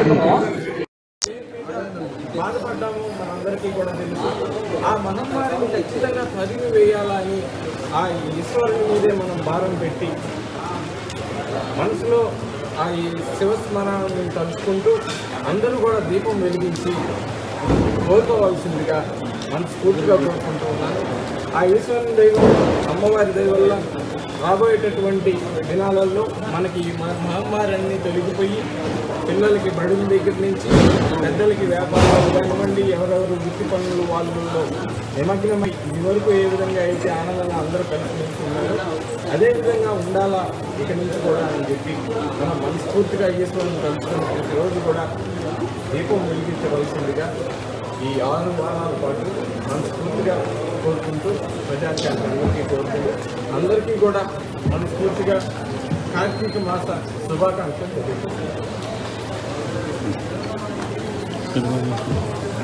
బాధపడ్డాము మనందరికీ కూడా తెలుసు ఆ మహమ్మారిని ఖచ్చితంగా తరిమి వేయాలని ఆ ఈశ్వరుని మీదే మనం భారం పెట్టి మనసులో ఆ ఈ శివస్మరణని తలుచుకుంటూ అందరూ కూడా దీపం వెలిగించి కోరుకోవాల్సిందిగా మనస్ఫూర్తిగా కోరుకుంటూ ఉన్నాను ఆ ఈశ్వరుని దైవం అమ్మవారి దయ వల్ల రాబోయేటటువంటి దినాలలో మనకి ఈ మ- మహమ్మారి అన్నీ తొలగిపోయి పిల్లలకి బడుల దగ్గర నుంచి పెద్దలకి వ్యాపారాలు కానివ్వండి ఎవరెవరు వృత్తి పనులు వాళ్ళలో నిమగ్నమై ఇది వరకు ఏ విధంగా అయితే ఆనందంగా అందరూ కలిసి ఉన్నారు అదే విధంగా ఉండాలా ఇక నుంచి కూడా అని చెప్పి మనం మనస్ఫూర్తిగా ఈశ్వరుని తలుచుకుని ప్రతిరోజు కూడా దీపం వెలిగించవలసిందిగా ఈ ఆరు వారాల పాటు మనస్ఫూర్తిగా కోరుకుంటూ ప్రజాశాఖ అందరికీ కోరుకుంటూ అందరికీ కూడా మనస్ఫూర్తిగా కార్తీక మాస శుభాకాంక్షలు తెలియజేస్తున్నాను